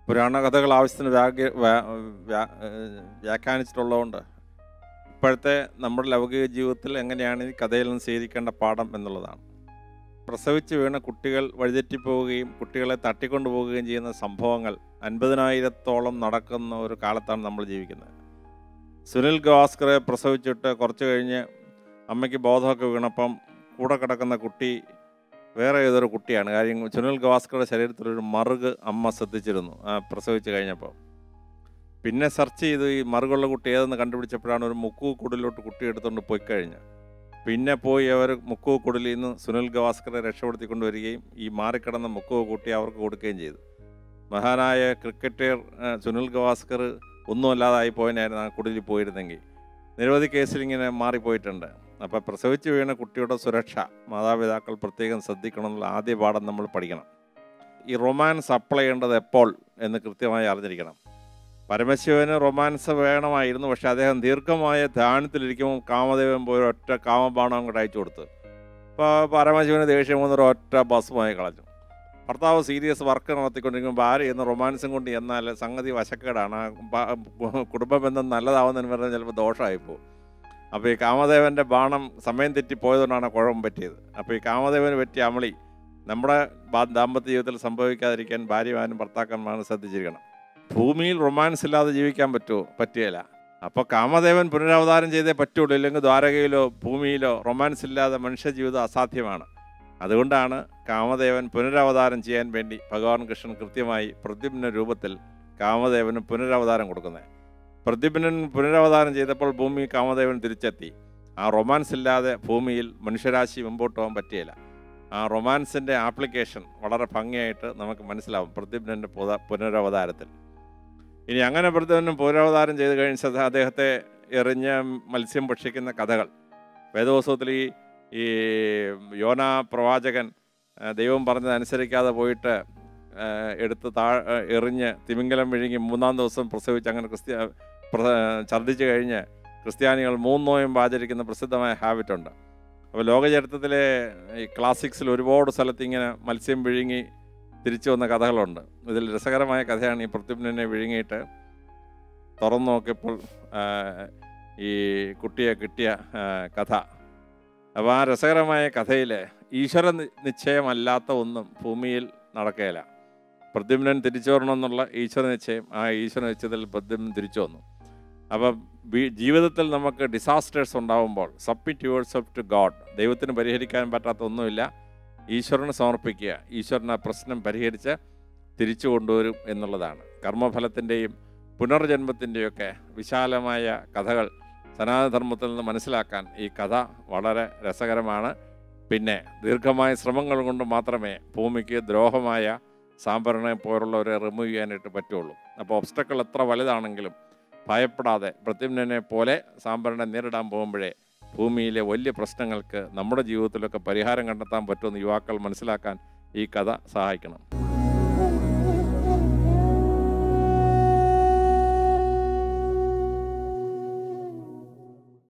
പുരാണ കഥകൾ ആവശ്യത്തിന് വ്യാഗ്യ വ്യാ- വ്യാ- ഏഹ് വ്യാഖ്യാനിച്ചിട്ടുള്ളതുകൊണ്ട് ഇപ്പോഴത്തെ നമ്മുടെ ലൗകിക ജീവിതത്തിൽ എങ്ങനെയാണ് ഈ കഥയിൽ നിന്ന് സ്വീകരിക്കേണ്ട പാഠം എന്നുള്ളതാണ് പ്രസവിച്ച് വീണ കുട്ടികൾ വഴിതെറ്റിപ്പോവുകയും കുട്ടികളെ തട്ടിക്കൊണ്ടുപോവുകയും ചെയ്യുന്ന സംഭവങ്ങൾ അൻപതിനായിരത്തോളം നടക്കുന്ന ഒരു കാലത്താണ് നമ്മൾ ജീവിക്കുന്നത് സുനിൽ ഗവാസ്കറെ പ്രസവിച്ചിട്ട് കുറച്ച് കഴിഞ്ഞ് അമ്മയ്ക്ക് ബോധമൊക്കെ വീണപ്പം കൂടെ കിടക്കുന്ന കുട്ടി വേറെ ഏതൊരു കുട്ടിയാണ് കാര്യം സുനിൽ ഗവാസ്കറുടെ ശരീരത്തിലൊരു മറുക് അമ്മ ശ്രദ്ധിച്ചിരുന്നു ആ പ്രസവിച്ച് കഴിഞ്ഞപ്പോൾ പിന്നെ സെർച്ച് ചെയ്ത് ഈ മറുകുള്ള കുട്ടി ഏതെന്ന് കണ്ടുപിടിച്ചപ്പോഴാണ് ഒരു മുക്കു കുടിലോട്ട് കുട്ടി എടുത്തുകൊണ്ട് പോയി കഴിഞ്ഞ് പിന്നെ പോയി അവർ മുക്കു കുടിലിൽ നിന്ന് സുനിൽ ഗവാസ്കറെ രക്ഷപ്പെടുത്തിക്കൊണ്ട് വരികയും ഈ മാറിക്കിടന്ന മുക്കു കുട്ടി അവർക്ക് കൊടുക്കുകയും ചെയ്തു മഹാനായ ക്രിക്കറ്റർ ആ, സുനിൽ ഗവാസ്കർ ഒന്നുമല്ലാതായി പോയനായിരുന്നു ആ കുടിലിൽ പോയിരുന്നെങ്കിൽ നിരവധി കേസിൽ ഇങ്ങനെ മാറിപ്പോയിട്ടുണ്ട് അപ്പോൾ പ്രസവിച്ച് വീണ കുട്ടിയുടെ സുരക്ഷ മാതാപിതാക്കൾ പ്രത്യേകം ശ്രദ്ധിക്കണം എന്നുള്ള ആദ്യ പാഠം നമ്മൾ പഠിക്കണം ഈ റൊമാൻസ് അപ്ലൈ ചെയ്യേണ്ടത് എപ്പോൾ എന്ന് കൃത്യമായി അറിഞ്ഞിരിക്കണം പരമശിവന് റൊമാൻസ് വേണമായിരുന്നു പക്ഷെ അദ്ദേഹം ദീർഘമായ ധ്യാനത്തിലിരിക്കുമ്പോൾ കാമദേവൻ പോയി ഒറ്റ കാമബാണം അങ്ങോട്ട് അയച്ചു കൊടുത്തു അപ്പോൾ പരമശിവന് ദേഷ്യം വന്നൊരു ഒറ്റ ബസ്സുമായി കളഞ്ഞു ഭർത്താവ് സീരിയസ് വർക്ക് നടത്തിക്കൊണ്ടിരിക്കുമ്പോൾ ഭാര്യ എന്ന് റൊമാൻസും കൊണ്ട് എന്നാൽ സംഗതി വശക്കേടാണ് ആ ബ- കുടുംബ ബന്ധം നല്ലതാവുന്നതിന് പറഞ്ഞാൽ ചിലപ്പോൾ ദോഷമായി പോകും അപ്പോൾ ഈ കാമദേവൻ്റെ ബാണം സമയം തെറ്റി പോയതുകൊണ്ടാണ് ആ കുഴപ്പം പറ്റിയത് അപ്പോൾ ഈ കാമദേവന് പറ്റിയ അമളി നമ്മുടെ ബാ- ദാമ്പത്യ ജീവിതത്തിൽ സംഭവിക്കാതിരിക്കാൻ ഭാര്യമാരും ഭർത്താക്കന്മാരും ശ്രദ്ധിച്ചിരിക്കണം ഭൂമിയിൽ റൊമാൻസ് ഇല്ലാതെ ജീവിക്കാൻ പറ്റുമോ പറ്റുകയില്ല അപ്പോൾ കാമദേവൻ പുനരവതാരം ചെയ്തേ പറ്റുള്ളൂ ഇല്ലെങ്കിൽ ദ്വാരകയിലോ ഭൂമിയിലോ റൊമാൻസ് ഇല്ലാതെ മനുഷ്യ ജീവിതം അസാധ്യമാണ് അതുകൊണ്ടാണ് കാമദേവൻ പുനരവതാരം ചെയ്യാൻ വേണ്ടി ഭഗവാൻ കൃഷ്ണൻ കൃത്യമായി പ്രദ്യുമ്ന രൂപത്തിൽ കാമദേവന് പുനരവതാരം കൊടുക്കുന്നത് പ്രദ്യുമ്നൻ പുനരവതാരം ചെയ്തപ്പോൾ ഭൂമി കാമദേവൻ തിരിച്ചെത്തി ആ റൊമാൻസ് ഇല്ലാതെ ഭൂമിയിൽ മനുഷ്യരാശി മുമ്പോട്ട് പോകാൻ പറ്റിയില്ല ആ റൊമാൻസിൻ്റെ ആപ്ലിക്കേഷൻ വളരെ ഭംഗിയായിട്ട് നമുക്ക് മനസ്സിലാവും പ്രദ്യുമ്നൻ്റെ പുത- പുനരവതാരത്തിൽ ഇനി അങ്ങനെ പ്രദ്യുമ്നൻ പുനരവതാരം ചെയ്ത് കഴിഞ്ഞ അദ്ദേഹത്തെ എറിഞ്ഞ് മത്സ്യം ഭക്ഷിക്കുന്ന കഥകൾ വേദോത്സവത്തിൽ ഈ ഈ യോന പ്രവാചകൻ ആ, ദൈവം പറഞ്ഞത് അനുസരിക്കാതെ പോയിട്ട് ആ, എടുത്ത് താ ആ, എറിഞ്ഞ് തിമിംഗലം വിഴുങ്ങി മൂന്നാം ദിവസം പ്രസവിച്ച് അങ്ങനെ ക്രിസ്ത്യ പ്ര- ഛർദ്ദിച്ച് കഴിഞ്ഞ് ക്രിസ്ത്യാനികൾ മൂന്ന് നോയമ്പ് ആചരിക്കുന്ന പ്രസിദ്ധമായ ഹാബിറ്റ് ഉണ്ട് അപ്പോൾ ലോകചരിത്രത്തിലെ ഈ ക്ലാസിക്സിൽ ഒരുപാട് സ്ഥലത്ത് ഇങ്ങനെ മത്സ്യം വിഴുങ്ങി തിരിച്ചു വന്ന കഥകളുണ്ട് ഇതിൽ രസകരമായ കഥയാണ് ഈ പ്രത്യുമ്നെ വിഴുങ്ങിയിട്ട് തുറന്നു നോക്കിയപ്പോൾ ആ, ഈ കുട്ടിയെ കിട്ടിയ ആ, കഥ അപ്പോൾ ആ രസകരമായ കഥയിൽ ഈശ്വര നി- നിശ്ചയമല്ലാത്ത ഒന്നും ഭൂമിയിൽ നടക്കുകയില്ല പ്രദ്യുമ്നൻ തിരിച്ചു വരണമെന്നുള്ള ഈശ്വര നിശ്ചയം ആ ഈശ്വര നിശ്ചയത്തിൽ പ്രദ്യുമ്നൻ തിരിച്ചു വന്നു അപ്പം വി- ജീവിതത്തിൽ നമുക്ക് ഡിസാസ്റ്റേഴ്സ് ഉണ്ടാകുമ്പോൾ submit yours of to God ദൈവത്തിന് പരിഹരിക്കാൻ പറ്റാത്ത ഒന്നുമില്ല ഈശ്വരന് സമർപ്പിക്കുക ഈശ്വരൻ ആ പ്രശ്നം പരിഹരിച്ച് തിരിച്ചു കൊണ്ടുവരും എന്നുള്ളതാണ് കർമ്മഫലത്തിൻ്റെയും പുനർജന്മത്തിൻ്റെയൊക്കെ വിശാലമായ കഥകൾ സനാതനധർമ്മത്തിൽ നിന്ന് മനസ്സിലാക്കാൻ ഈ കഥ വളരെ രസകരമാണ് പിന്നെ ദീർഘമായ ശ്രമങ്ങൾ കൊണ്ട് മാത്രമേ ഭൂമിക്ക് ദ്രോഹമായ സാമ്പരണെ പോലുള്ളവരെ റിമൂവ് ചെയ്യാനായിട്ട് പറ്റുള്ളൂ അപ്പോൾ ഒബ്സ്റ്റക്കിൾ എത്ര വലുതാണെങ്കിലും ഭയപ്പെടാതെ പ്രത്യുമ്നെ പോലെ സാമ്പരണെ നേരിടാൻ പോകുമ്പോഴേ ഭൂമിയിലെ വലിയ പ്രശ്നങ്ങൾക്ക് നമ്മുടെ ജീവിതത്തിലൊക്കെ പരിഹാരം കണ്ടെത്താൻ പറ്റുമെന്ന് യുവാക്കൾ മനസ്സിലാക്കാൻ ഈ കഥ സഹായിക്കണം